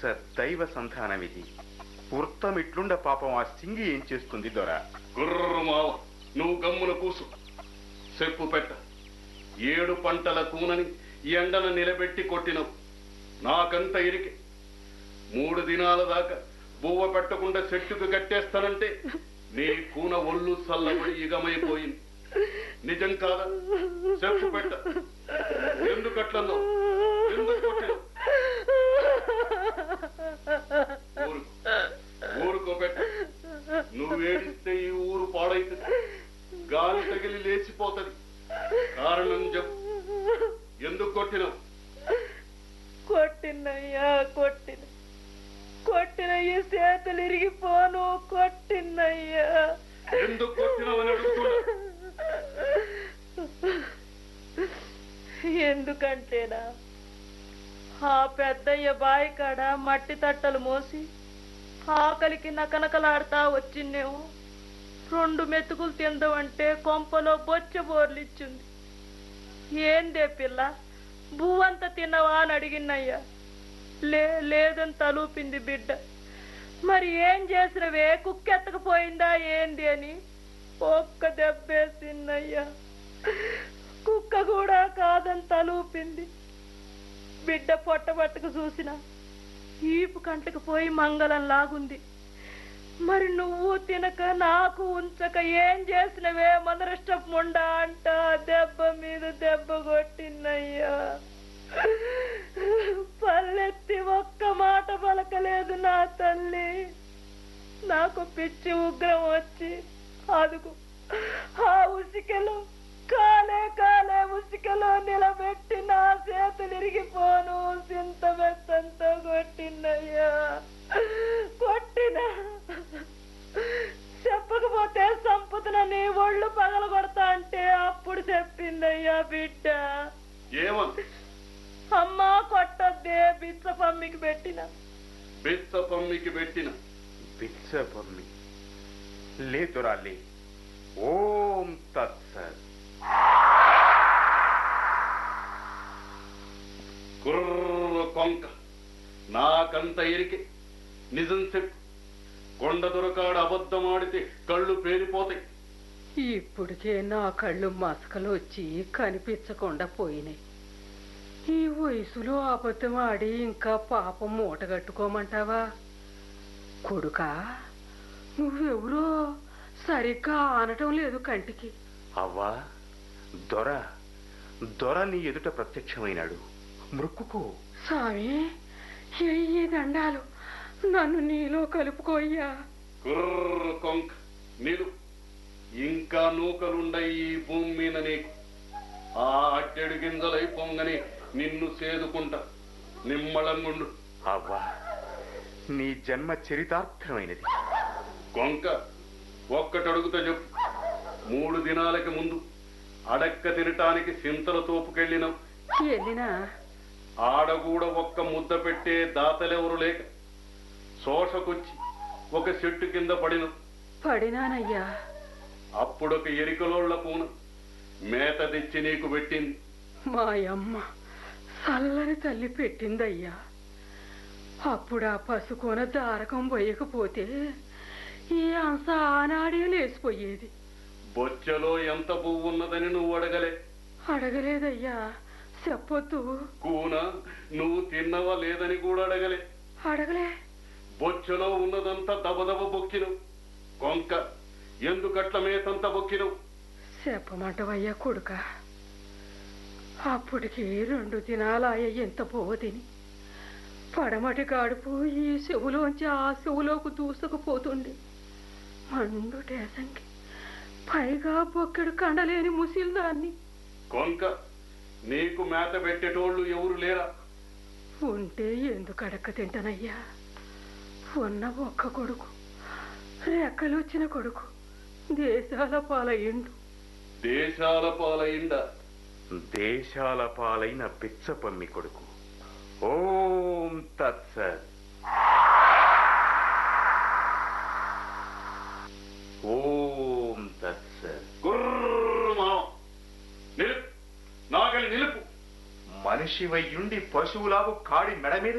తత్సత్ దైవ సంధానమిది వృత్తమిట్లుండ పాపం ఆ సింగి ఏం చేస్తుంది దొర గుర్రు మావ నువ్వు గమ్మున కూసు చెప్పు పెట్ట ఏడు పంటల కూనని ఎండన నిలబెట్టి కొట్టినవు నాకంత ఇరికి మూడు దినాల దాకా బువ్వ పెట్టకుండా చెట్టుకు కట్టేస్తానంటే నీ కూన ఒళ్ళు చల్లబడి ఇగమైపోయింది నిజం కాదా చెప్పు పెట్ట ఎందుకు అట్లన్నావు ఎందుకు కొట్టినావు ఊరుకో ఊరుకో పెట్ట నువ్వు ఏడిస్తే ఈ ఊరు పాడైతుంది గాలి తగిలి లేచిపోతది కారణం చెప్పు ఎందుకు కొట్టినావు కొట్టినయ్యా కొట్టిన కొట్టిన ఈ చేతులు ఇరిగిపోను కొట్టినయ్యా ఎందుకు కొట్టినావని అడుగుతున్నా ఎందుకంటేనా ఆ పెద్దయ్య బాయి కాడ మట్టి తట్టలు మోసి ఆకలికి నకనకలాడుతా వచ్చిందేమో రెండు మెతుకులు తిందామంటే కొంపలో బొచ్చ బోర్లిచ్చింది ఏందే పిల్ల భూవంత తిన్నవా అని అడిగినయ్యా లే లేదని తలూపింది బిడ్డ మరి ఏం చేసినవే కుక్కెత్తకపోయిందా ఏంది అని ఒక్క దెబ్బేసిందయ్యా కుక్క కూడా కాదని తలూపింది బిడ్డ పొట్టబట్టకు చూసిన ఈపు కంటకు పోయి మంగళం లాగుంది మరి నువ్వు తినక నాకు ఉంచక ఏం చేసినవే మనరిష్టం ముండా అంట దెబ్బ మీద దెబ్బ కొట్టినయ్యా పల్లెత్తి ఒక్క మాట పలకలేదు నా తల్లి నాకు పిచ్చి ఉగ్రం వచ్చి అదుగు ఆ ఉసికలో కాలే కాలే ఉసికలో నిలబెట్టి నా చేతులు ఇరిగిపోను సింత మెత్తంతో కొట్టినయ్యా కొట్టిన చెప్పకపోతే సంపుతునని ఒళ్ళు పగల కొడతా అంటే అప్పుడు చెప్పిందయ్యా బిడ్డ ఏమని అమ్మా కొట్టొద్దే బిచ్చ పమ్మికి పెట్టిన బిచ్చ పమ్మికి పెట్టిన బిచ్చపమ్మి లే దొరా లే ఓం తత్సత్ కుర్ర కొంక నాకంత ఎరికే నిజం చెప్పు కొండ దొరకాడు అబద్ధమాడితే కళ్ళు పేలిపోతాయి ఇప్పటికే నా కళ్ళు మసకలు వచ్చి కనిపించకుండా పోయినాయి ఈ వయసులో అబద్ధం ఆడి ఇంకా పాపం మూట కట్టుకోమంటావా కొడుకా నువ్వెవరో సరిగ్గా ఆనటం లేదు కంటికి అవ్వా దొర దొర నీ ఎదుట ప్రత్యక్షమైనాడు మృక్కుకో స్వామి ఎయ్యి దండాలు నన్ను నీలో కలుపుకోయ్యా కుర్ర కొంక నిలు ఇంకా నూకలుండయి ఈ భూమి మీద నీకు ఆ అట్టెడు గింజలై పొంగని నిన్ను సేదుకుంటా నిమ్మళంగుండు అవ్వా నీ జన్మ చరితార్థమైనది కొంక ఒక్కటడుగుతా చెప్పు మూడు దినాలకి ముందు అడక్క తినటానికి సింతల తోపుకెళ్ళినావు వెళ్ళినా ఆడ కూడా ఒక్క ముద్ద పెట్టే దాతలెవరు లేక శోషకొచ్చి ఒక చెట్టు కింద పడిన పడినానయ్యా అప్పుడొక ఎరికలోళ్ల పూన మేత తెచ్చి నీకు పెట్టింది మా అమ్మ చల్లని తల్లి పెట్టిందయ్యా అప్పుడు ఆ పసుకొన దారకం పోయకపోతే ఈ అంశ ఆనాడే లేచిపోయేది బొచ్చలో ఎంత పువ్వు ఉన్నదని నువ్వు అడగలే అడగలేదయ్యా చెప్పొద్దు కూన నువ్వు తిన్నవా లేదని కూడా అడగలే అడగలే బొచ్చలో ఉన్నదంతా దబదబ బొక్కినవు కొంక ఎందుకట్ల మేతంత బొక్కినవు చెప్పమంటవయ్యా కొడుక అప్పటికి రెండు దినాలాయ ఎంత పోవ తిని పడమటి గాడుపు ఈ చెవులోంచి ఆ చెవులోకి దూసుకుపోతుంది మండు టేసంకి పైగా బొక్కెడు కండలేని ముసిల్దాన్ని కొంక నీకు మేత పెట్టేటోళ్ళు ఎవరు లేరా ఉంటే ఎందుకు అడక్క తింటానయ్యా ఉన్న ఒక్క కొడుకు రెక్కలొచ్చిన కొడుకు దేశాల పాలయ్యిండు దేశాల పాలయిండ దేశాల పాలైన బిచ్చపమ్మి కొడుకు ఓం తత్సత్ ఓం తత్సత్ గుర్రమా నిలుపు నాగలి నిలుపు మనిషి వయ్యుండి పశువులాగు కాడి మెడ మీద